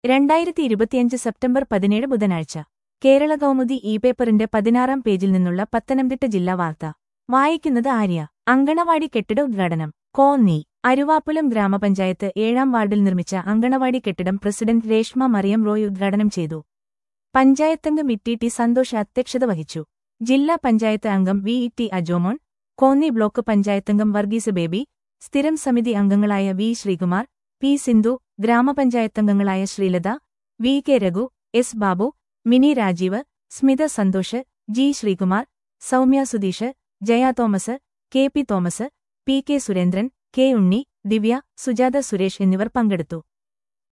രണ്ടായിരത്തി ഇരുപത്തിയഞ്ച് സെപ്റ്റംബർ പതിനേഴ് ബുധനാഴ്ച കേരള കൗമുദി ഇ പേപ്പറിന്റെ പതിനാറാം പേജിൽ നിന്നുള്ള പത്തനംതിട്ട ജില്ലാ വാർത്ത വായിക്കുന്നത് ആര്യ അങ്കണവാടി കെട്ടിട ഉദ്ഘാടനം കോന്നി അരുവാപ്പുലം ഗ്രാമപഞ്ചായത്ത് ഏഴാം വാർഡിൽ നിർമ്മിച്ച അങ്കണവാടി കെട്ടിടം പ്രസിഡന്റ് രേഷ്മ മറിയം റോയ് ഉദ്ഘാടനം ചെയ്തു പഞ്ചായത്തംഗം ഇ ടി ടി സന്തോഷ് അധ്യക്ഷത വഹിച്ചു ജില്ലാ പഞ്ചായത്ത് അംഗം V E T Ajomon Konni block പഞ്ചായത്തംഗം വർഗീസ് ബേബി സ്ഥിരം സമിതി അംഗങ്ങളായ വി ശ്രീകുമാർ പി സിന്ധു ഗ്രാമപഞ്ചായത്തംഗങ്ങളായ Sreelatha V K Raghu S Babu Mini Rajeev Smitha Santhosh G Sreekumar Soumya Sudheesh Jaya Thomas K P Thomas P K Surendran K Unni Divya Sujatha Suresh എന്നിവർ പങ്കെടുത്തു